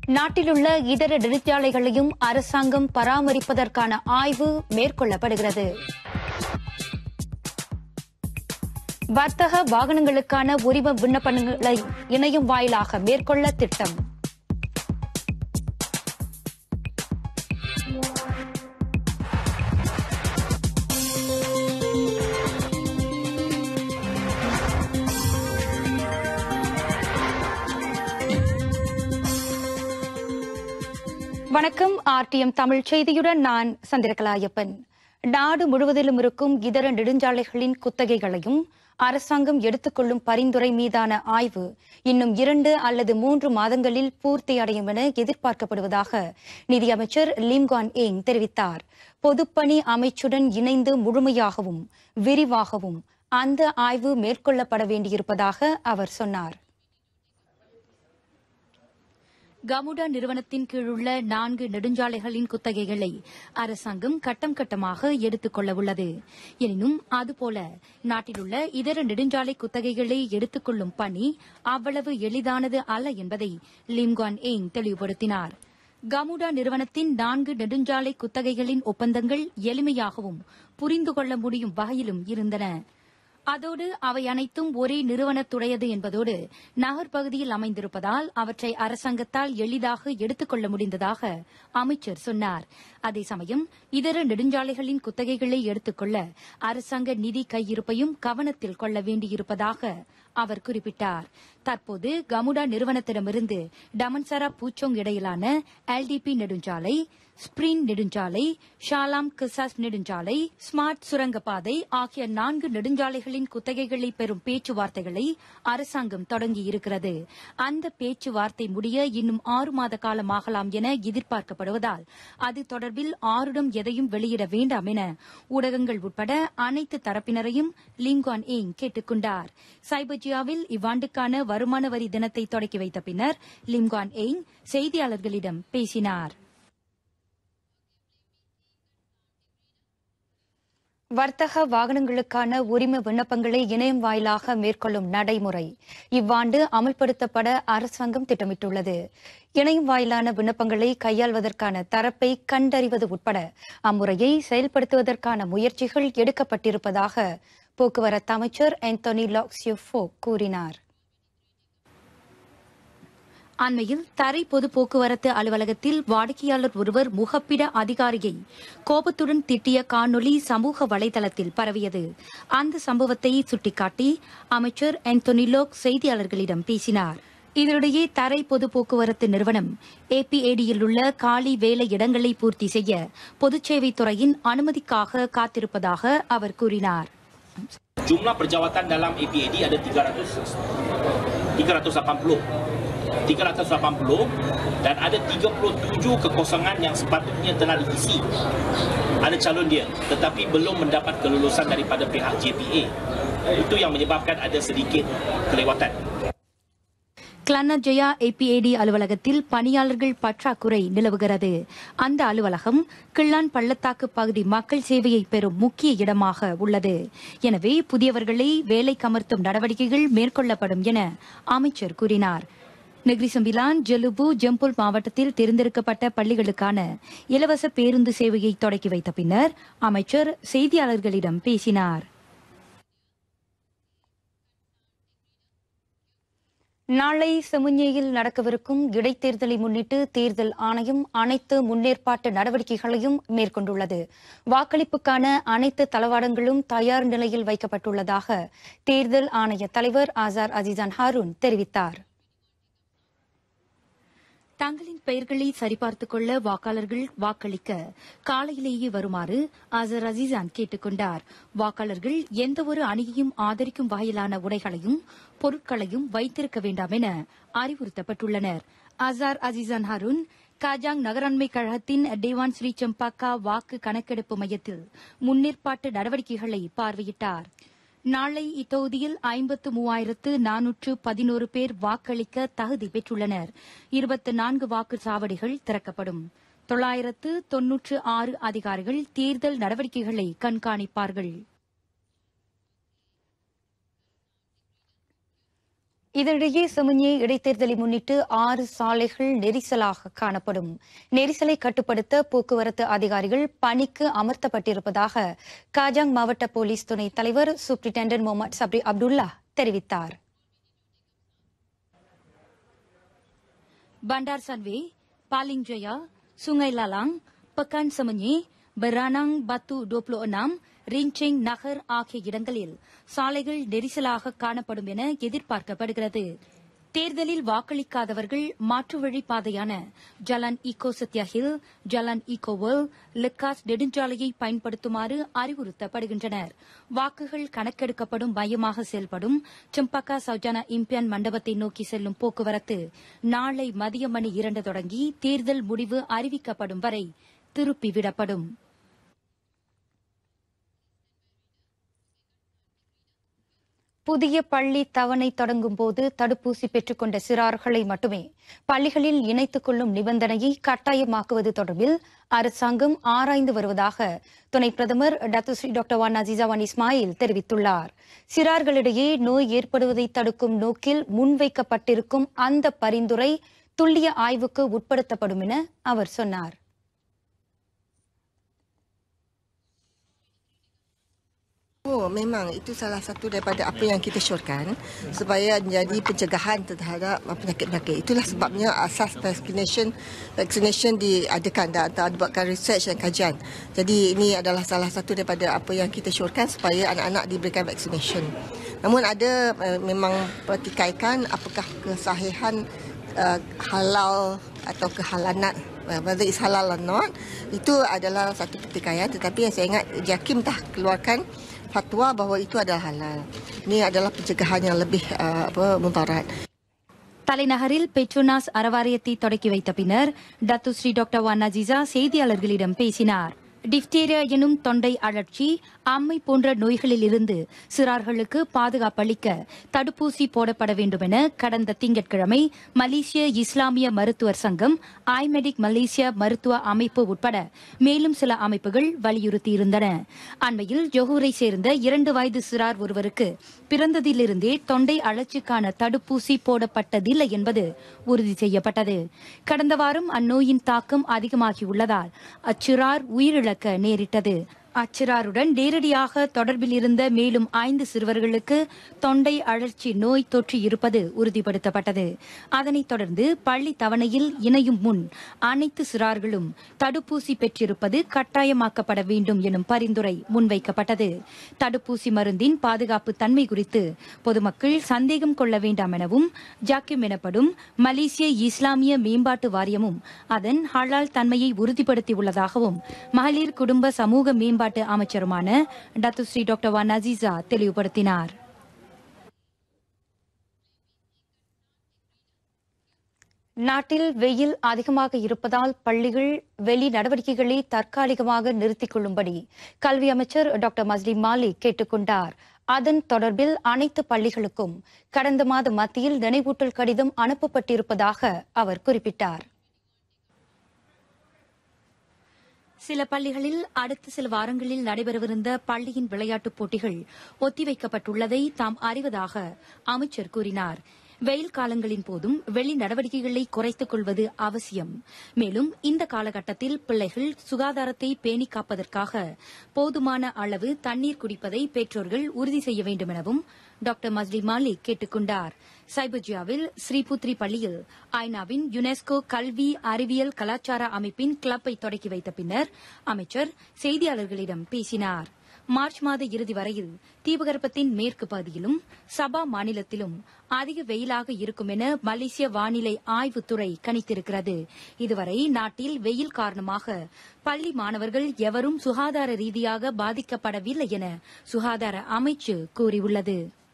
நாட்டிலுள்ள இதர நெடுஞ்சாலைகளையும் அரசாங்கம் பராமரிப்பதற்கான ஆய்வு மேற்கொள்ளப்படுகிறது வர்த்தக வாகனங்களுக்கான உரிம விண்ணப்பங்களை இணையம் வாயிலாக மேற்கொள்ள திட்டம் வணக்கம் ஆர்டிஎம் தமிழ் செய்தியுடன் நான் சந்திரகலாயப்பன் நாடு முழுவதிலும் இருக்கும் இதர நெடுஞ்சாலைகளின் குத்தகைகளையும் அரசாங்கம் எடுத்துக்கொள்ளும் பரிந்துரை மீதான ஆய்வு இன்னும் இரண்டு அல்லது மூன்று மாதங்களில் பூர்த்தி அடையும் என எதிர்பார்க்கப்படுவதாக நிதியமைச்சர் லிம்கான் ஏங் தெரிவித்தார் பொதுப்பணி அமைச்சுடன் இணைந்து முழுமையாகவும் விரிவாகவும் அந்த ஆய்வு மேற்கொள்ளப்பட வேண்டியிருப்பதாக அவர் சொன்னார் கமுடா நிறுவனத்தின் கீழுள்ள நான்கு நெடுஞ்சாலைகளின் குத்தகைகளை அரசாங்கம் கட்டம் கட்டமாக எடுத்துக் கொள்ள உள்ளது எனினும் அதுபோல நாட்டிலுள்ள இதர நெடுஞ்சாலை குத்தகைகளை எடுத்துக் கொள்ளும் பணி அவ்வளவு எளிதானது அல்ல என்பதை லிம்கான் ஏங் தெளிவுபடுத்தினார் கமுடா நிறுவனத்தின் நான்கு நெடுஞ்சாலை குத்தகைகளின் ஒப்பந்தங்கள் எளிமையாகவும் புரிந்து கொள்ள முடியும் வகையிலும் இருந்தன அதோடு அவை அனைத்தும் ஒரே நிறுவனத்துடையது என்பதோடு நகர்ப்பகுதியில் அமைந்திருப்பதால் அவற்றை அரசாங்கத்தால் எளிதாக எடுத்துக் கொள்ள முடிந்ததாக அமைச்சர் சொன்னார் அதே சமயம் இதர நெடுஞ்சாலைகளின் குத்தகைகளை எடுத்துக்கொள்ள அரசாங்க நிதி கையிருப்பையும் கவனத்தில் கொள்ள வேண்டியிருப்பதாக அவர் குறிப்பிட்டார் தற்போது கமுடா நிறுவனத்திடமிருந்து டமன்சரா பூச்சோங் இடையிலான எல்டிபி நெடுஞ்சாலை ஸ்பிரின் நெடுஞ்சாலை ஷாலாம் கிசாஸ் நெடுஞ்சாலை ஸ்மார்ட் சுரங்கப்பாதை ஆகிய நான்கு நெடுஞ்சாலைகளின் குத்தகைகளை பெறும் பேச்சுவார்த்தைகளை அரசாங்கம் தொடங்கியிருக்கிறது அந்த பேச்சுவார்த்தை முடிய இன்னும் ஆறு மாத காலம் ஆகலாம் என எதிர்பார்க்கப்படுவதால் அது தொடர்பில் ஆருடம் எதையும் வெளியிட வேண்டாம் என ஊடகங்கள் உட்பட அனைத்து தரப்பினரையும் லிங்கான் ஏங் கேட்டுக் கொண்டார் சைபர்ஜியாவில் இவ்வாண்டுக்கான வருமான வரி தினத்தை தொடக்கி வைத்த பின்னர் லிம்கான் ஏங் செய்தியாளர்களிடம் பேசினார் வர்த்தக வாகனங்களுக்கான உரிம விண்ணப்பங்களை இணையம் வாயிலாக மேற்கொள்ளும் நடைமுறை இவ்வாண்டு அமல்படுத்தப்பட அரசாங்கம் திட்டமிட்டுள்ளது இணையம் வாயிலான விண்ணப்பங்களை கையாள்வதற்கான தரப்பை கண்டறிவது உட்பட அம்முறையை செயல்படுத்துவதற்கான முயற்சிகள் எடுக்கப்பட்டிருப்பதாக போக்குவரத்து அமைச்சர் ஆந்தோனி லாக்சியோஃபோ கூறினார் அண்மையில் தரை பொது போக்குவரத்து அலுவலகத்தில் வாடிக்கையாளர் ஒருவர் முகப்பிட அதிகாரியை கோபத்துடன் திட்டிய காணொலி சமூக வலைதளத்தில் பரவியது அந்த சம்பவத்தை சுட்டிக்காட்டி அமைச்சர் ஆந்தோனிலோக் செய்தியாளர்களிடம் பேசினார் இதனிடையே தரை பொது போக்குவரத்து நிறுவனம் ஏபிஏடியில் உள்ள காலி வேலை இடங்களை பூர்த்தி செய்ய பொதுச்சேவை துறையின் அனுமதிக்காக காத்திருப்பதாக அவர் கூறினார் Jumlah perjawatan dalam APAD ada 300 380 380 dan ada 37 kekosongan yang sepatutnya telah diisi ada calon dia tetapi belum mendapat kelulusan daripada pihak JPA itu yang menyebabkan ada sedikit kelewatan கிளன்னா Jaya ஏபிஏடி அலுவலகத்தில் பணியாளர்கள் பற்றாக்குறை நிலவுகிறது அந்த அலுவலகம் கிள்ளான் பள்ளத்தாக்கு பகுதி மக்கள் சேவையை பெறும் முக்கிய இடமாக உள்ளது எனவே புதியவர்களை வேலை கமர்த்தும் நடவடிக்கைகள் மேற்கொள்ளப்படும் என அமைச்சர் கூறினார் நெக்ரி சம்பிலான் ஜெலுபு ஜம்புல் மாவட்டத்தில் தேர்ந்தெடுக்கப்பட்ட பள்ளிகளுக்கான இலவச பேருந்து சேவையை தொடக்கி வைத்த பின்னர் அமைச்சர் செய்தியாளர்களிடம் பேசினார் நாளை செமுஞ்சேயில் நடக்கவிருக்கும் இடைத்தேர்தலை முன்னிட்டு தேர்தல் ஆணையம் அனைத்து முன்னேற்பாட்டு நடவடிக்கைகளையும் மேற்கொண்டுள்ளது வாக்களிப்புக்கான அனைத்து தளவாடங்களும் தயார் நிலையில் வைக்கப்பட்டுள்ளதாக தேர்தல் ஆணைய தலைவர் ஆசார் அசிசான் ஹாரூன் தெரிவித்தார் தங்களின் பெயர்களை சரிபார்த்துக் கொள்ள வாக்காளர்கள் வாக்களிக்க காலையிலேயே வருமாறு அசர் அசீசான் கேட்டுக் கொண்டார் வாக்காளர்கள் எந்தவொரு அணியையும் ஆதரிக்கும் வகையிலான உடைகளையும் பொருட்களையும் வைத்திருக்க வேண்டாம் என அறிவுறுத்தப்பட்டுள்ளனர் அசார் அசீசான் ஹருன் காஜாங் நகராண்மை கழகத்தின் டேவான் ஸ்ரீ செம்பாக்கா வாக்கு கணக்கெடுப்பு மையத்தில் முன்னேற்பாட்டு நடவடிக்கைகளை பார்வையிட்டார் நாளை இத்தொகுதியில் ஐம்பத்து மூவாயிரத்து நானூற்று பதினோரு பேர் வாக்களிக்க தகுதி பெற்றுள்ளனர் இருபத்தி நான்கு வாக்குச்சாவடிகள் திறக்கப்படும் தொள்ளாயிரத்து தொன்னூற்று ஆறு அதிகாரிகள் தேர்தல் நடவடிக்கைகளை கண்காணிப்பார்கள் இதனிடையே செமன்யே இடைத்தேர்தலை முன்னிட்டு ஆறு சாலைகள் நெரிசலாக காணப்படும் நெரிசலை கட்டுப்படுத்த போக்குவரத்து அதிகாரிகள் பணிக்கு அமர்த்தப்பட்டிருப்பதாக காஜாங் மாவட்ட போலீஸ் துணைத் தலைவர் சூப்பரிண்டென்டன்ட் முகமது சப்ரி அப்துல்லா தெரிவித்தார் பண்டார் சன்வே பாலிங் ஜயா சுங்கை லாலாங் பக்கான் சமன்யே பெரானாங் பத்து டோப்ளோ நாம் ரின்செங் நகர் ஆகிய இடங்களில் சாலைகள் நெரிசலாக காணப்படும் என எதிர்பார்க்கப்படுகிறது தேர்தலில் வாக்களிக்காதவர்கள் மாற்று வழி பாதையான ஜலான் ஈகோ சத்யா ஹில் ஜலான் ஈகோ வேர்ல் லெக்காஸ் நெடுஞ்சாலையை பயன்படுத்துமாறு அறிவுறுத்தப்படுகின்றனர் வாக்குகள் கணக்கெடுக்கப்படும் மையமாக செயல்படும் செம்பக்கா சௌஜானா இம்பியான் மண்டபத்தை நோக்கி செல்லும் போக்குவரத்து நாளை மதியம் மணி இரண்டு தொடங்கி தேர்தல் முடிவு அறிவிக்கப்படும் வரை திருப்பிவிடப்படும் புதிய பள்ளி தவணை தொடங்கும் போது தடுப்பூசி பெற்றுக்கொண்ட சிறார்களை மட்டுமே பள்ளிகளில் இணைத்துக் கொள்ளும் நிபந்தனையை கட்டாயமாக்குவது தொடர்பில் அரசாங்கம் ஆராய்ந்து வருவதாக துணை பிரதமர் Datuk Seri doctor Wan Azizah Wan Ismail தெரிவித்துள்ளார் சிறார்களிடையே நோய் ஏற்படுவதை தடுக்கும் நோக்கில் முன்வைக்கப்பட்டிருக்கும் அந்த பரிந்துரை துல்லிய ஆய்வுக்கு உட்படுத்தப்படும் என அவர் சொன்னார் Oh, memang itu salah satu daripada apa yang kita syorkan supaya menjadi pencegahan terhadap penyakit-penyakit. Itulah sebabnya asas vaccination vaccination diadakan dan ada buatkan research dan kajian. Jadi ini adalah salah satu daripada apa yang kita syorkan supaya anak-anak diberikan vaccination. Namun ada uh, memang pertikaikan apakah kesahihan uh, halal atau kehalalan uh, whether it's halal or not itu adalah satu pertikaian tetapi yang saya ingat JAKIM dah keluarkan fatwa bahawa itu adalah halal. Ini adalah pencegahan yang lebih uh, apa mudarat. தலைநகரில் Petronas அறவாரியத்தை தொடக்கி வைத்த பின்னர் Datuk Seri doctor Wan Azizah செய்தியாளர்களிடம் பேசினார் diphtheria எனும் தொண்டை அழற்சி அம்மை போன்ற நோய்களில் இருந்து சிறார்களுக்கு பாதுகாப்பளிக்க தடுப்பூசி போடப்பட வேண்டும் என கடந்த திங்கட்கிழமை மலேசிய இஸ்லாமிய மருத்துவர் சங்கம் ஐமெடிக் மலேசியா மருத்துவ அமைப்பு உட்பட மேலும் சில அமைப்புகள் வலியுறுத்தியிருந்தன அண்மையில் ஜொஹூரை சேர்ந்த இரண்டு வயது சிறார் ஒருவருக்கு பிறந்ததிலிருந்தே தொண்டை அழற்சிக்கான தடுப்பூசி போடப்பட்டதில்லை என்பது உறுதி செய்யப்பட்டது கடந்த வாரம் அந்நோயின் தாக்கம் அதிகமாகியுள்ளதால் அச்சிறார் உயிரிழக்க நேரிட்டது அச்சிறாருடன் நேரடியாக தொடர்பில் இருந்த மேலும் ஐந்து சிறுவர்களுக்கு தொண்டை அழற்சி நோய் தொற்று இருப்பது உறுதிப்படுத்தப்பட்டது அதனைத் தொடர்ந்து பள்ளி தவணையில் இணையும் முன் அனைத்து சிறார்களும் தடுப்பூசி பெற்றிருப்பது கட்டாயமாக்கப்பட வேண்டும் எனும் பரிந்துரை முன்வைக்கப்பட்டது தடுப்பூசி மருந்தின் பாதுகாப்பு தன்மை குறித்து பொதுமக்கள் சந்தேகம் கொள்ள வேண்டாம் எனவும் ஜாக்கிம் எனப்படும் மலேசிய இஸ்லாமிய மேம்பாட்டு வாரியமும் அதன் ஹலால் தன்மையை உறுதிப்படுத்தியுள்ளதாகவும் மகளிர் குடும்ப சமூக மேம்பாட்டு அமைச்சருமான டத்துஸ்ரீ டாக்டர் வான் அசீசா தெளிவுபடுத்தினார் நாட்டில் வெயில் அதிகமாக இருப்பதால் பள்ளிகள் வெளி நடவடிக்கைகளை தற்காலிகமாக நிறுத்திக் கொள்ளும்படி கல்வி அமைச்சர் டாக்டர் மஸ்லிம் மாலிக் கேட்டுக் கொண்டார் அதன் தொடர்பில் அனைத்து பள்ளிகளுக்கும் கடந்த மாத மத்தியில் நினைவூட்டல் கடிதம் அனுப்பப்பட்டிருப்பதாக அவர் குறிப்பிட்டார் சில பள்ளிகளில் அடுத்த சில வாரங்களில் நடைபெறவிருந்த பள்ளியின் விளையாட்டுப் போட்டிகள் ஒத்திவைக்கப்பட்டுள்ளதை தாம் அறிவதாக அமைச்சர் கூறினார் வெயில் காலங்களின் போதும் வெளி நடவடிக்கைகளை குறைத்துக் கொள்வது அவசியம் மேலும் இந்த காலகட்டத்தில் பிள்ளைகள் சுகாதாரத்தை பேணி காப்பதற்காக போதுமான அளவு தண்ணீர் குடிப்பதை பெற்றோர்கள் உறுதி செய்ய வேண்டும் எனவும் டாக்டர் மஸ்லி மாலிக் கேட்டுக் கொண்டார் சைபஜியாவில் ஸ்ரீபுத்ரி பள்ளியில் ஐநாவின் யுனெஸ்கோ கல்வி அறிவியல் கலாச்சார அமைப்பின் கிளப்பை தொடக்கி வைத்த பின்னர் அமைச்சர் செய்தியாளர்களிடம் பேசினார் மார்ச் மாத இறுதி வரையில் தீபகற்பத்தின் மேற்கு பகுதியிலும் சபா மாநிலத்திலும் அதிக வெயிலாக இருக்கும் என மலேசிய வானிலை ஆய்வுத்துறை கணித்திருக்கிறது இதுவரை நாட்டில் வெயில் காரணமாக பள்ளி மாணவர்கள் எவரும் சுகாதார ரீதியாக பாதிக்கப்படவில்லை என சுகாதார அமைச்சு கூறியுள்ளது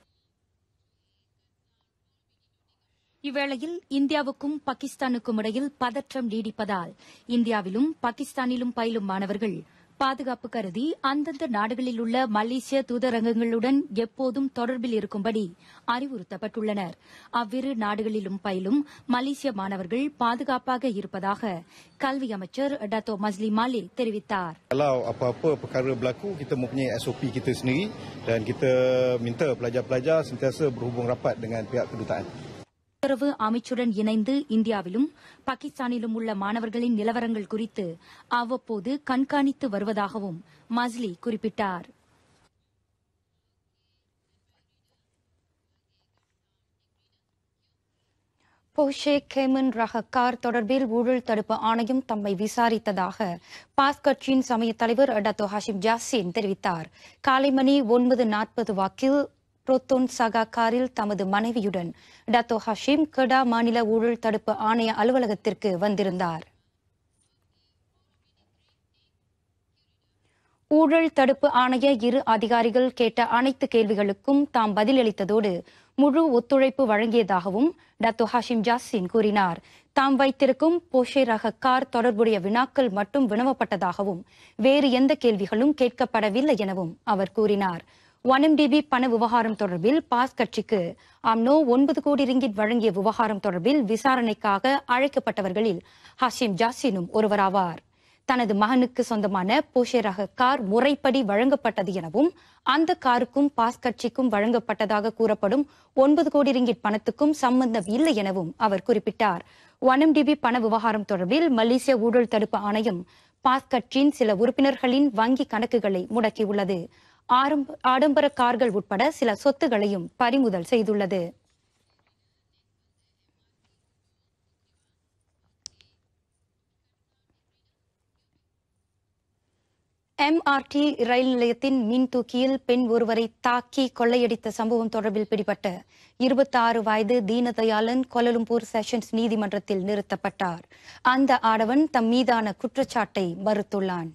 இவ்வேளையில் இந்தியாவுக்கும் பாகிஸ்தானுக்கும் இடையில் பதற்றம் நீடிப்பதால் இந்தியாவிலும் பாகிஸ்தானிலும் பயிலும் மாணவர்கள் பாதுகாப்பு கருதி அந்தந்த நாடுகளில் உள்ள மலேசிய தூதரகங்களுடன் எப்போதும் தொடர்பில் இருக்கும்படி அறிவுறுத்தப்பட்டுள்ளனர் அவ்விரு நாடுகளிலும் பயிலும் மலேசிய மாணவர்கள் பாதுகாப்பாக இருப்பதாக கல்வி அமைச்சர் டத்தோ மஸ்லி மாலே தெரிவித்தார் Kalau apa-apa perkara berlaku, kita mempunyai SOP kita sendiri dan kita minta pelajar-pelajar sentiasa berhubung rapat dengan pihak kedutaan. உத்தரவு அமைச்சுடன் இணைந்து இந்தியாவிலும் பாகிஸ்தானிலும் உள்ள மாணவர்களின் நிலவரங்கள் குறித்து அவ்வப்போது கண்காணித்து வருவதாகவும் மஸ்லி குறிப்பிட்டார் போஷே கேமன் ரக கார் தொடர்பில் ஊழல் தடுப்பு ஆணையம் தம்மை விசாரித்ததாக பாஸ் கட்சியின் சமய தலைவர் டத்தோ ஹாஷிம் ஜாசின் தெரிவித்தார் காலை மணி ஒன்பது நாற்பது வாக்கில் புரோத்தோன் சகா காரில் தமது மனைவியுடன் டத்தோ ஹஷீம் கெடா மாநில ஊழல் தடுப்பு ஆணைய அலுவலகத்திற்கு வந்திருந்தார் ஊழல் தடுப்பு ஆணைய இரு அதிகாரிகள் கேட்ட அனைத்து கேள்விகளுக்கும் தாம் பதிலளித்ததோடு முழு ஒத்துழைப்பு வழங்கியதாகவும் டத்தோ ஹாஷிம் ஜாசின் கூறினார் தாம் வைத்திருக்கும் போஷே ரக கார் தொடர்புடைய வினாக்கள் மட்டும் வினவப்பட்டதாகவும் வேறு எந்த கேள்விகளும் கேட்கப்படவில்லை எனவும் அவர் கூறினார் ஒன்எம்டிபி பண விவகாரம் தொடர்பில் பாஸ் கட்சிக்கு அம்னோ ஒன்பது கோடி ரிங்கிட் வழங்கிய விவகாரம் தொடர்பில் விசாரணைக்காக அழைக்கப்பட்டவர்களில் ஹாஷிம் ஜாசினும் ஒருவராவார் தனது மகனுக்கு சொந்தமான போஷே ரக கார் முறைப்படி வழங்கப்பட்டது எனவும் அந்த காருக்கும் பாஸ் கட்சிக்கும் வழங்கப்பட்டதாக கூறப்படும் ஒன்பது கோடி ரிங்கிட் பணத்துக்கும் சம்பந்தம் இல்லை எனவும் அவர் குறிப்பிட்டார் ஒன்எம்டிபி பண விவகாரம் தொடர்பில் மலேசிய ஊழல் தடுப்பு ஆணையம் பாஸ் கட்சியின் சில உறுப்பினர்களின் வங்கி கணக்குகளை முடக்கியுள்ளது ஆரம்ப- ஆடம்பர கார்கள் உட்பட சில சொத்துகளையும் பறிமுதல் செய்துள்ளது எம்ஆர்டி ரயில் நிலையத்தின் மின் தூக்கியில் பெண் ஒருவரை தாக்கி கொள்ளையடித்த சம்பவம் தொடர்பில் பிடிபட்ட 26 வயது தீனதயாளன் கோலலும்பூர் செஷன்ஸ் நீதிமன்றத்தில் நிறுத்தப்பட்டார் அந்த ஆடவன் தம் மீதான குற்றச்சாட்டை மறுத்துள்ளான்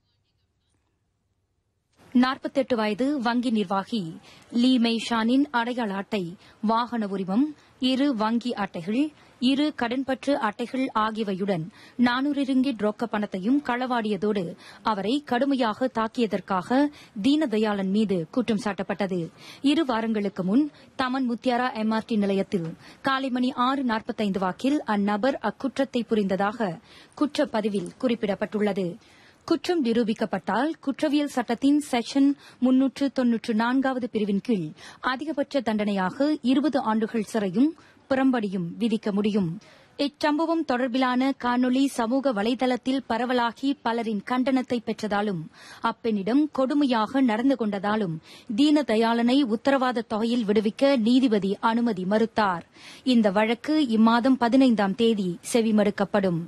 நாற்பத்தெட்டு வயது வங்கி நிர்வாகி லீ மெய்ஷானின் அடையாள அட்டை வாகன உரிமம் இரு வங்கி அட்டைகள் இரு கடன்பற்று அட்டைகள் ஆகியவையுடன் நானூறு ரிங்கிட் ரொக்க பணத்தையும் களவாடியதோடு அவரை கடுமையாக தாக்கியதற்காக தீனதயாளன் மீது குற்றம் சாட்டப்பட்டது இரு வாரங்களுக்கு முன் தமன் முத்தியாரா எம்ஆர்டி நிலையத்தில் காலை மணி ஆறு நாற்பத்தைந்து வாக்கில் அந்நபர் அக்குற்றத்தை புரிந்ததாக குற்றப்பதிவில் குறிப்பிடப்பட்டுள்ளது குற்றம் நிரூபிக்கப்பட்டால் குற்றவியல் சட்டத்தின் செக்ஷன் முன்னூற்று தொன்னூற்று நான்காவது பிரிவின் கீழ் அதிகபட்ச தண்டனையாக இருபது ஆண்டுகள் சிறையும் புறம்படியும் விதிக்க முடியும் இச்சம்பவம் தொடர்பிலான காணொளி சமூக வலைதளத்தில் பரவலாகி பலரின் கண்டனத்தை பெற்றதாலும் அப்பெண்ணிடம் கொடுமையாக நடந்து கொண்டதாலும் தீனதயாளனை உத்தரவாத தொகையில் விடுவிக்க நீதிபதி அனுமதி மறுத்தார் இந்த வழக்கு இம்மாதம் பதினைந்தாம் தேதி செவிமடுக்கப்படும்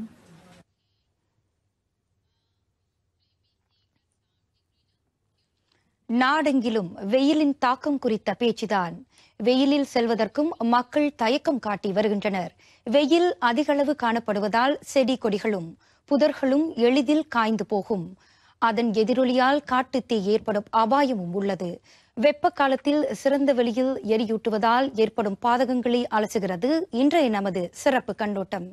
நாடெங்கிலும் வெயிலின் தாக்கம் குறித்த பேச்சுதான் வெயிலில் செல்வதற்கும் மக்கள் தயக்கம் காட்டி வருகின்றனர் வெயில் அதிகளவு காணப்படுவதால் செடி கொடிகளும் புதர்களும் எளிதில் காய்ந்து போகும் அதன் எதிரொலியால் காட்டுத்தீ ஏற்படும் அபாயமும் உள்ளது வெப்ப காலத்தில் சிறந்த வெளியில் எரியூட்டுவதால் ஏற்படும் பாதகங்களை அலசுகிறது இன்றைய நமது சிறப்பு கண்ணோட்டம்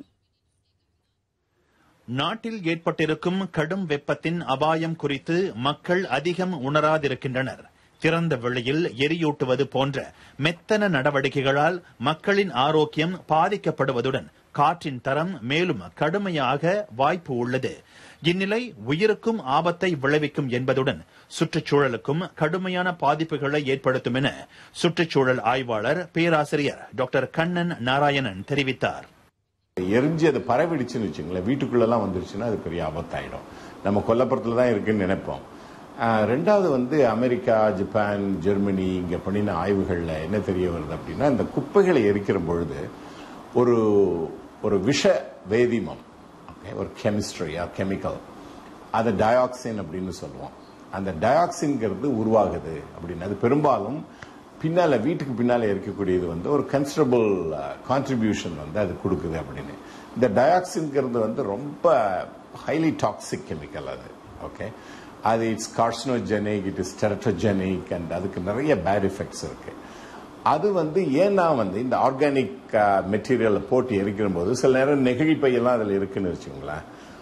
நாட்டில் ஏற்பட்டிருக்கும் கடும் வெப்பத்தின் அபாயம் குறித்து மக்கள் அதிகம் உணராதிருக்கின்றனர் திறந்த வெளியில் எரியூட்டுவது போன்ற மெத்தன நடவடிக்கைகளால் மக்களின் ஆரோக்கியம் பாதிக்கப்படுவதுடன் காற்றின் தரம் மேலும் கடுமையாக வாய்ப்பு உள்ளது இந்நிலை உயிருக்கும் ஆபத்தை விளைவிக்கும் என்பதுடன் சுற்றுச்சூழலுக்கும் கடுமையான பாதிப்புகளை ஏற்படுத்தும் என சுற்றுச்சூழல் ஆய்வாளர் பேராசிரியர் டாக்டர் கண்ணன் நாராயணன் தெரிவித்தார் எரிஞ்சு அது பரவிடுச்சுன்னு வச்சுங்களேன் வீட்டுக்குள்ளெல்லாம் வந்துருச்சுன்னா அது பெரிய ஆபத்தாயிடும் நம்ம கொல்லப்புறத்தில் தான் இருக்குன்னு நினைப்போம் ஆஹ் ரெண்டாவது வந்து அமெரிக்கா ஜப்பான் ஜெர்மனி இங்கே பண்ணின ஆய்வுகளில் என்ன தெரிய வருது அப்படின்னா இந்த குப்பைகளை எரிக்கிற பொழுது ஒரு ஒரு விஷ வேதிமம் okay, ஒரு கெமிஸ்ட்ரி கெமிக்கல் அதை டயாக்சின் அப்படின்னு சொல்லுவோம் அந்த டயாக்சின்ங்கிறது உருவாகுது அப்படின்னு அது பெரும்பாலும் பின்னால வீட்டுக்கு பின்னால இருக்கக்கூடியது வந்து ஒரு கன்சிடபிள் கான்ட்ரிபியூஷன் வந்து அது கொடுக்குது அப்படின்னு இந்த டயாக்சின்ங்கிறது வந்து ரொம்ப ஹைலி டாக்ஸிக் கெமிக்கல் அது ஓகே அது it's carcinogenic it is teratogenic and அதுக்கு நிறைய பேட் எஃபெக்ட்ஸ் இருக்கு அது வந்து ஏன்னா வந்து இந்த ஆர்கானிக் மெட்டீரியலை போட்டு எரிக்கிற போது சில நேரம் நெகிழி பையெல்லாம் அதில் இருக்குன்னு வச்சுக்கோங்களேன்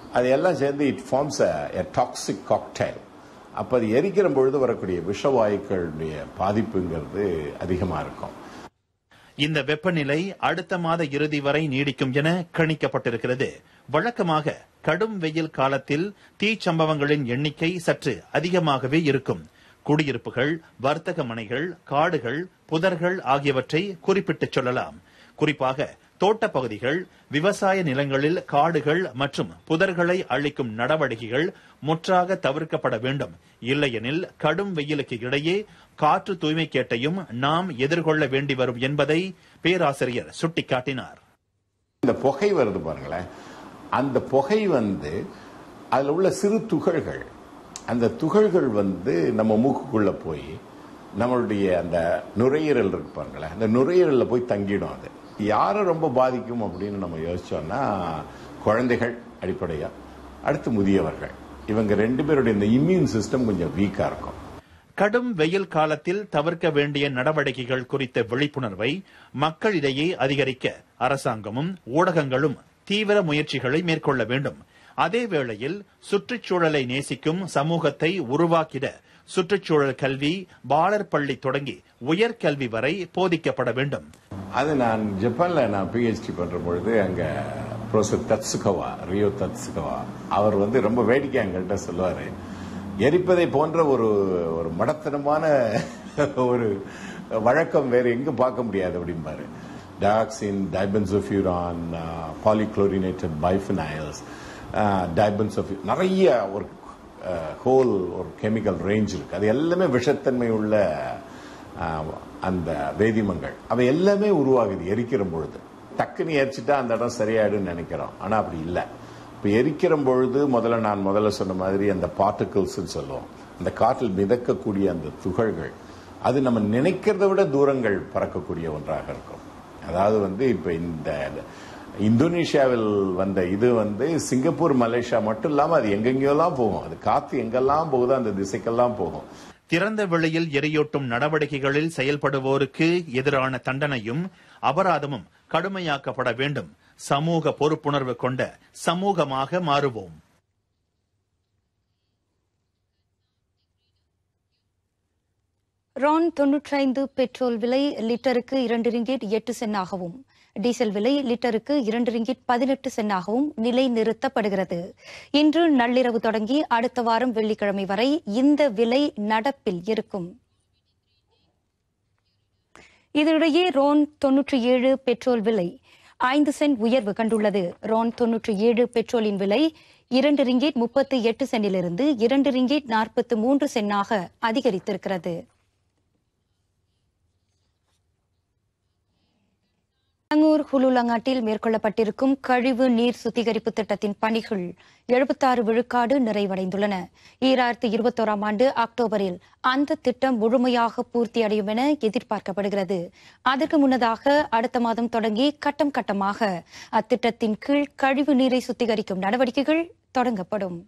அது எல்லாம் சேர்ந்து it forms a toxic cocktail அப்போ அது எரிக்கிற பொழுது வரக்கூடிய விஷவாயுக்களுடைய பாதிப்புங்கிறது அதிகமாக இருக்கும் இந்த வெப்பநிலை அடுத்த மாத இறுதி வரை நீடிக்கும் என கணிக்கப்பட்டிருக்கிறது வழக்கமாக கடும் வெயில் காலத்தில் தீச்சம்பவங்களின் எண்ணிக்கை சற்று அதிகமாகவே இருக்கும் குடியிருப்புகள் வர்த்தக மனைகள் காடுகள் புதர்கள் ஆகியவற்றை குறிப்பிட்டுச் சொல்லலாம் குறிப்பாக தோட்டப் பகுதிகள் விவசாய நிலங்களில் காடுகள் மற்றும் புதர்களை அழிக்கும் நடவடிக்கைகள் முற்றாக தவிர்க்கப்பட வேண்டும் இல்லையெனில் கடும் வெயிலுக்கு இடையே காற்று தூய்மைக்கேட்டையும் நாம் எதிர்கொள்ள வேண்டி வரும் என்பதை பேராசிரியர் சுட்டிக்காட்டினார் இந்த புகை வருது பாருங்களேன் அந்த புகை வந்து அதில் உள்ள சிறு துகள்கள் அந்த துகள்கள் வந்து நம்ம மூக்குக்குள்ள போய் நம்மளுடைய அந்த நுரையீரல் இருக்கு பாருங்களேன் அந்த நுரையீரலில் போய் தங்கிடும் அது யாரை ரொம்ப பாதிக்கும் அப்படின்னு நம்ம யோசிச்சோம்னா குழந்தைகள் அடிப்படையா அடுத்து முதியவர்கள் இவங்க ரெண்டு பேருடைய இந்த இம்யூன் சிஸ்டம் கொஞ்சம் வீக்கா இருக்கும் கடும் வெயில் காலத்தில் தவிர்க்க வேண்டிய நடவடிக்கைகள் குறித்த விழிப்புணர்வை மக்களிடையே அதிகரிக்க அரசாங்கமும் ஊடகங்களும் தீவிர முயற்சிகளை மேற்கொள்ள வேண்டும் அதே வேளையில் சுற்றுச்சூழலை நேசிக்கும் சமூகத்தை உருவாக்கிட சுற்றுச்சூழல் கல்வி பாலர் பள்ளி தொடங்கி உயர்கல்வி வரை போதிக்கப்பட வேண்டும் அது நான் ஜப்பான்ல நான் பிஹெச்டி பண்ற பொழுது அங்க ப்ரொஃபசர் தத்சுகவா ரியோ தத்சுகவா அவர் வந்து ரொம்ப வேடிக்கை எங்கள்கிட்ட சொல்லுவாரு எரிப்பதை போன்ற ஒரு ஒரு மடத்தனமான ஒரு வழக்கம் வேற எங்கும் பார்க்க முடியாது அப்படிம்பாரு டாக்ஸின் டைபன்சோஃபியூரான் பாலிக்ளோரினேட்டட் பைஃபினைல்ஸ் டைபன்சோஃபி நிறைய ஒரு ஹோல் ஒரு கெமிக்கல் ரேஞ்ச் இருக்கு அது எல்லாமே விஷத்தன்மை உள்ள ஆஹ், அந்த வேதிமங்கள் அவை எல்லாமே உருவாகுது எரிக்கிற பொழுது டக்குன்னு எரிச்சிட்டா அந்த இடம் சரியாயிடும்னு நினைக்கிறோம் ஆனா அப்படி இல்லை இப்போ எரிக்கிற பொழுது முதல்ல நான் முதல்ல சொன்ன மாதிரி அந்த பார்ட்டிகிள்ஸ் சொல்லுவோம் அந்த காற்றில் மிதக்கக்கூடிய அந்த துகள்கள் அது நம்ம நினைக்கிறத விட தூரங்கள் பறக்கக்கூடிய ஒன்றாக இருக்கும் அதாவது வந்து இப்போ இந்த இந்தோனேஷியாவில் வந்த இது வந்து சிங்கப்பூர் மலேசியா மட்டும் இல்லாம அது எங்கெங்கெல்லாம் போகும் அது காத்து எங்கெல்லாம் போகுதோ அந்த திசைக்கெல்லாம் போகும் திறந்த வெளியில் எரியூட்டும் நடவடிக்கைகளில் செயல்படுவோருக்கு எதிரான தண்டனையும் அபராதமும் கடுமையாக்கப்பட வேண்டும் சமூக பொறுப்புணர்வு கொண்ட சமூகமாக மாறுவோம் ரான் தொன்னூற்றைந்து பெட்ரோல் விலை லிட்டருக்கு இரண்டு ரிங்கிட் எட்டு சென்னாகவும் டீசல் விலை லிட்டருக்கு இரண்டு ரிங்கிட் பதினெட்டு சென்னாகவும் நிலை நிறுத்தப்படுகிறது இன்று நள்ளிரவு தொடங்கி அடுத்த வாரம் வெள்ளிக்கிழமை வரை இந்த விலை நடப்பில் இருக்கும் இதனிடையே ரோன் தொன்னூற்றி ஏழு பெட்ரோல் விலை ஐந்து சென்ட் உயர்வு கண்டுள்ளது ரோன் தொன்னூற்றி ஏழு பெட்ரோலின் விலை இரண்டு ரிங்கிட் முப்பத்தி எட்டு சென்டிலிருந்து இரண்டு ரிங்கிட் நாற்பத்து மூன்று சென்னாக அதிகரித்திருக்கிறது அங்கூர் ஹுலுலங்காட்டில் மேற்கொள்ளப்பட்டிருக்கும் கழிவு நீர் சுத்திகரிப்பு திட்டத்தின் பணிகள் எழுபத்தாறு விழுக்காடு நிறைவடைந்துள்ளன ஈராயிரத்து இருபத்தோராம் ஆண்டு அக்டோபரில் அந்த திட்டம் முழுமையாக பூர்த்தியடையும் என எதிர்பார்க்கப்படுகிறது அதற்கு முன்னதாக அடுத்த மாதம் தொடங்கி கட்டம் கட்டமாக அத்திட்டத்தின் கீழ் கழிவு நீரை சுத்திகரிக்கும் நடவடிக்கைகள் தொடங்கப்படும்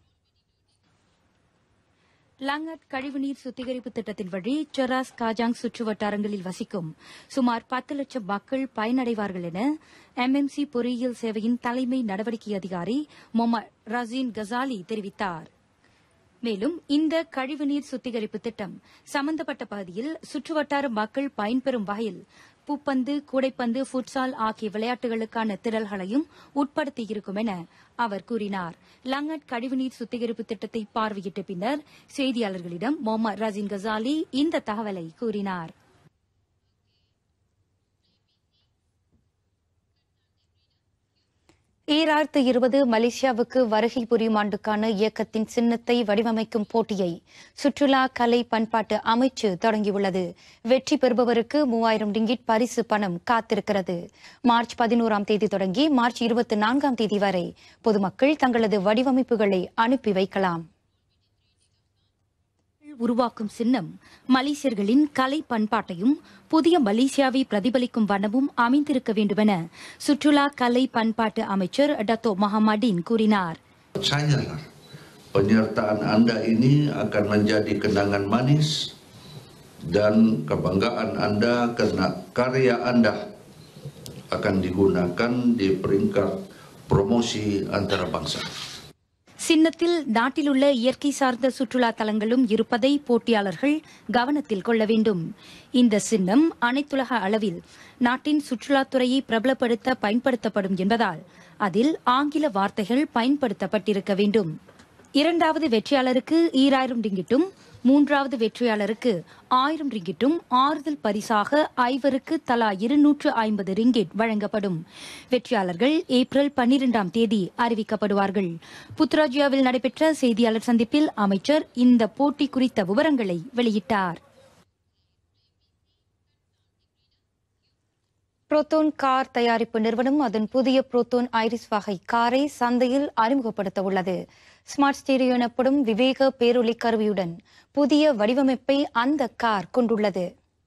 லாங்கட் கழிவுநீர் சுத்திகரிப்பு திட்டத்தின் வழி செராஸ் காஜாங் சுற்று வட்டாரங்களில் வசிக்கும் சுமார் பத்து லட்சம் மக்கள் பயனடைவார்கள் என எம்எம்சி பொறியியல் சேவையின் தலைமை நடவடிக்கை அதிகாரி மொமர் ரசீன் கசாலி தெரிவித்தார் மேலும் இந்த கழிவுநீர் சுத்திகரிப்பு திட்டம் சம்பந்தப்பட்ட பகுதியில் சுற்றுவட்டார மக்கள் பயன்பெறும் வகையில் பூப்பந்து கூடைப்பந்து ஃபுட்சால் ஆகிய விளையாட்டுகளுக்கான திரள்களையும் உட்படுத்தியிருக்கும் என அவர் கூறினார் லங்கட் கழிவுநீர் சுத்திகரிப்பு திட்டத்தை பார்வையிட்ட பின்னர் செய்தியாளர்களிடம் மொஹமத் ரசீன் கசாலி இந்த தகவலை கூறினார் ஈராயிரத்து இருபது மலேசியாவுக்கு வருகை புரியும் ஆண்டுக்கான இயக்கத்தின் சின்னத்தை வடிவமைக்கும் போட்டியை சுற்றுலா கலை பண்பாட்டு அமைச்சு தொடங்கியுள்ளது வெற்றி பெறுபவருக்கு மூவாயிரம் ரிங்கிட் பரிசு பணம் காத்திருக்கிறது மார்ச் பதினோராம் தேதி தொடங்கி மார்ச் இருபத்தி நான்காம் தேதி வரை பொதுமக்கள் தங்களது வடிவமைப்புகளை அனுப்பி வைக்கலாம் உருவாக்கும் சின்னம் மலேசியர்களின் கலை பண்பாட்டையும் புதிய மலேசியாவை பிரதிபலிக்கும் வண்ணமும் அமைந்திருக்க வேண்டுமென சுற்றுலா கலை பண்பாட்டு அமைச்சர் டத்தோ மஹமடின் கூறினார் Percayalah, penyertaan anda ini akan menjadi kenangan manis dan kebanggaan anda kerana karya anda akan digunakan di peringkat promosi antarabangsa. சின்னத்தில் நாட்டிலுள்ள இயற்கை சார்ந்த சுற்றுலா தலங்களும் இருப்பதை போட்டியாளர்கள் கவனத்தில் கொள்ள வேண்டும் இந்த சின்னம் அனைத்துலக அளவில் நாட்டின் சுற்றுலாத்துறையை பிரபலப்படுத்த பயன்படுத்தப்படும் என்பதால் அதில் ஆங்கில வார்த்தைகள் பயன்படுத்தப்பட்டிருக்க வேண்டும் இரண்டாவது வெற்றியாளருக்கு ஈராயிரம் ரிங்கிட்டும் மூன்றாவது வெற்றியாளருக்கு ஆயிரம் ரிங்கிட்டும் ஆறுதல் பரிசாக ஐவருக்கு தலா இருநூற்று ஐம்பது ரிங்கிட் வழங்கப்படும் வெற்றியாளர்கள் ஏப்ரல் பன்னிரெண்டாம் தேதி அறிவிக்கப்படுவார்கள் புத்ராஜியாவில் நடைபெற்ற செய்தியாளர் சந்திப்பில் அமைச்சர் இந்த போட்டி குறித்த விவரங்களை வெளியிட்டார் புரோத்தோன் கார் தயாரிப்பு நிறுவனம் அதன் புதிய புரோத்தோன் ஐரிஸ் வகை காரை சந்தையில் அறிமுகப்படுத்த உள்ளது ஸ்மார்ட் ஸ்டீரியோ எனப்படும் விவேக பேரொலி கருவியுடன் புதிய வடிவமைப்பை அந்த கார் கொண்டுள்ளது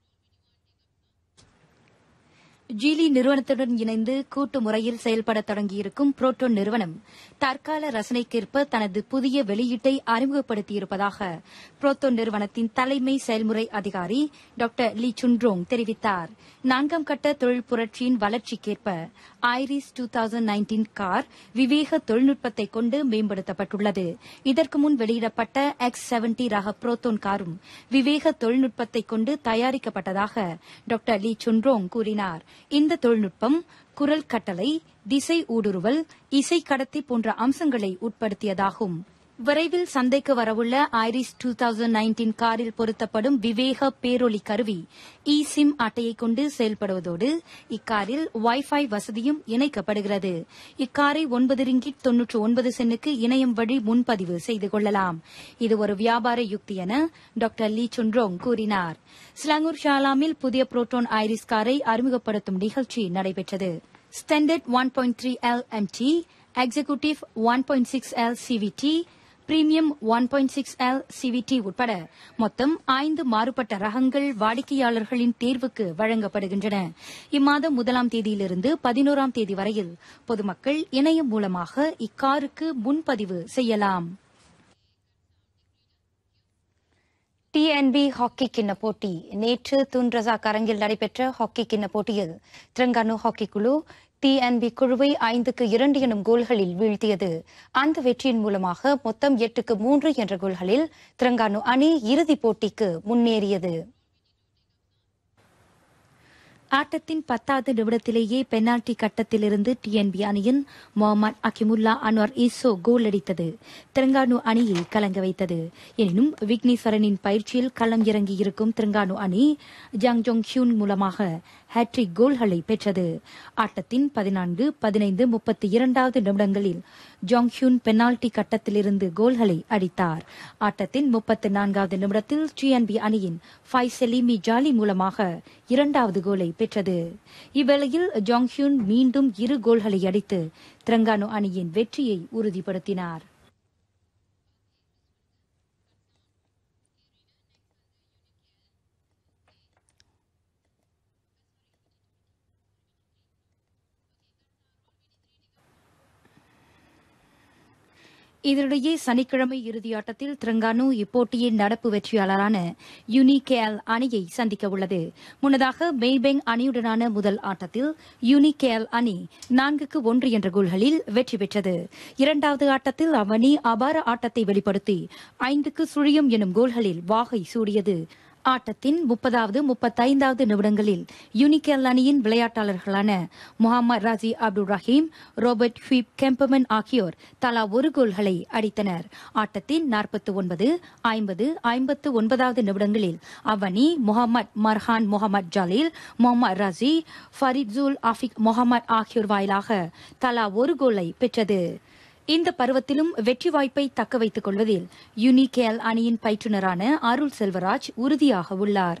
ஜீலி நிறுவனத்துடன் இணைந்து கூட்டு முறையில் செயல்பட தொடங்கியிருக்கும் புரோட்டோன் நிறுவனம் தற்கால ரசனைக்கேற்ப தனது புதிய வெளியீட்டை அறிமுகப்படுத்தியிருப்பதாக புரோட்டோன் நிறுவனத்தின் தலைமை செயல்முறை அதிகாரி டாக்டர் லீ சுன்ரோங் தெரிவித்தார் நான்காம் கட்ட தொழில் புரட்சியின் வளர்ச்சிக்கேற்ப Iriz two thousand nineteen car விவேக தொழில்நுட்பத்தை கொண்டு மேம்படுத்தப்பட்டுள்ளது இதற்கு முன் வெளியிடப்பட்ட எக்ஸ் செவன்டி ரக புரோத்தோன் காரும் விவேக தொழில்நுட்பத்தை கொண்டு தயாரிக்கப்பட்டதாக டாக்டர் லீ சுன்ரோங் கூறினார் இந்த தொழில்நுட்பம் குரல் கட்டளை திசை ஊடுருவல் இசை கடத்தி போன்ற அம்சங்களை உட்படுத்தியதாகும் விரைவில் சந்தைக்கு வரவுள்ள ஐரிஸ் டூ தௌசண்ட் நைன்டீன் காரில் பொருத்தப்படும் விவேக பேரொலி கருவி இ சிம் அட்டையை கொண்டு செயல்படுவதோடு இக்காரில் வைஃபை வசதியும் இணைக்கப்படுகிறது இக்காரை ஒன்பது ரிங்கிட் தொன்னூற்று ஒன்பது சென்னுக்கு இணையம் வழி முன்பதிவு செய்து கொள்ளலாம் இது ஒரு வியாபார யுக்தி என டாக்டர் லீ சுன்ரோங் கூறினார் ஸ்லாங்கூர் ஷாலாமில் புதிய புரோட்டோன் ஐரிஸ் காரை அறிமுகப்படுத்தும் நிகழ்ச்சி நடைபெற்றது standard one point three L MT executive one point six L CVT premium one point six L CVT உட்பட மொத்தம் ஐந்து மாறுபட்ட ரகங்கள் வாடிக்கையாளர்களின் தேர்வுக்கு வழங்கப்படுகின்றன இம்மாதம் முதலாம் தேதியிலிருந்து பதினோராம் தேதி வரையில் பொதுமக்கள் இணையம் மூலமாக இக்காருக்கு முன்பதிவு செய்யலாம் டிஎன்பி ஹாக்கி கிண்ண போட்டி நேற்று துன்ரசாக் அரங்கில் நடைபெற்ற ஹாக்கி கிண்ண போட்டியில் திரங்கானு ஹாக்கி குழு டிஎன்பி குழுவை ஐந்துக்கு இரண்டு எனும் கோல்களில் வீழ்த்தியது அந்த வெற்றியின் மூலமாக மொத்தம் எட்டுக்கு மூன்று என்ற கோல்களில் திரங்கானு அணி இறுதிப் போட்டிக்கு முன்னேறியது ஆட்டத்தின் பத்தாவது நிமிடத்திலேயே பெனால்டி கட்டத்திலிருந்து டிஎன்பி அணியின் முகமது அகிமுல்லா அன்வர் இசோ கோல் அடித்தது திரங்கானு அணியை கலங்க வைத்தது எனினும் விக்னேஸ்வரனின் பயிற்சியில் களம் இறங்கியிருக்கும் திரங்கானு அணி ஜாங் ஜோங் ஹியூன் மூலமாக ஹேட்ரிக் கோல்களை பெற்றது ஆட்டத்தின் பதினான்கு பதினைந்து முப்பத்தி இரண்டாவது நிமிடங்களில் ஜாங் ஹியூன் பெனால்டி கட்டத்திலிருந்து கோல்களை அடித்தார் ஆட்டத்தின் முப்பத்தி நான்காவது நிமிடத்தில் டிஎன்பி அணியின் ஃபை செலிமி ஜாலி மூலமாக இரண்டாவது கோலை பெற்றது இவ்வேளையில் ஜாங் ஹியூன் மீண்டும் இரு கோல்களை அடித்து திரங்கானு அணியின் வெற்றியை உறுதிப்படுத்தினார் இதனிடையே சனிக்கிழமை இறுதியாட்டத்தில் திரங்கானு இப்போட்டியின் நடப்பு வெற்றியாளரான யூனிகேஎல் அணியை சந்திக்க உள்ளது முன்னதாக மெய்பெங் அணியுடனான முதல் ஆட்டத்தில் யூனிகேஎல் அணி நான்குக்கு ஒன்று என்ற கோல்களில் வெற்றி பெற்றது இரண்டாவது ஆட்டத்தில் அவ்வணி அபார ஆட்டத்தை வெளிப்படுத்தி ஐந்துக்கு சுழியம் எனும் கோல்களில் வாகை சூடியது ஆட்டத்தின் முப்பதாவது முப்பத்தைந்தாவது நிமிடங்களில் யூனிகேல் அணியின் விளையாட்டாளர்களான Muhammad Raji Abdul Rahim Robert Huip Kempaman ஆகியோர் தலா ஒரு கோல்களை அடித்தனர் ஆட்டத்தின் நாற்பத்தி ஒன்பது ஐம்பது ஐம்பத்து ஒன்பதாவது நிமிடங்களில் அவ்வணி முகமது மர்ஹான் முகமது ஜலீல் முகமது ராஜி ஃபரிட்ஜுல் ஆஃபிக் முகமது ஆகியோர் வாயிலாக தலா ஒரு கோலை பெற்றது இந்த பருவத்திலும் வெற்றி வாய்ப்பை தக்க வைத்துக் கொள்வதில் யூனிகேல் அணியின் பயிற்றுநரான அருள் செல்வராஜ் உறுதியாக உள்ளார்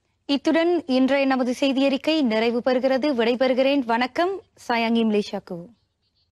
இத்துடன் இன்றைய நமது செய்தியறிக்கை நிறைவு பெறுகிறது விடைபெறுகிறேன் வணக்கம் சயாங்கி மலேசியாக்கு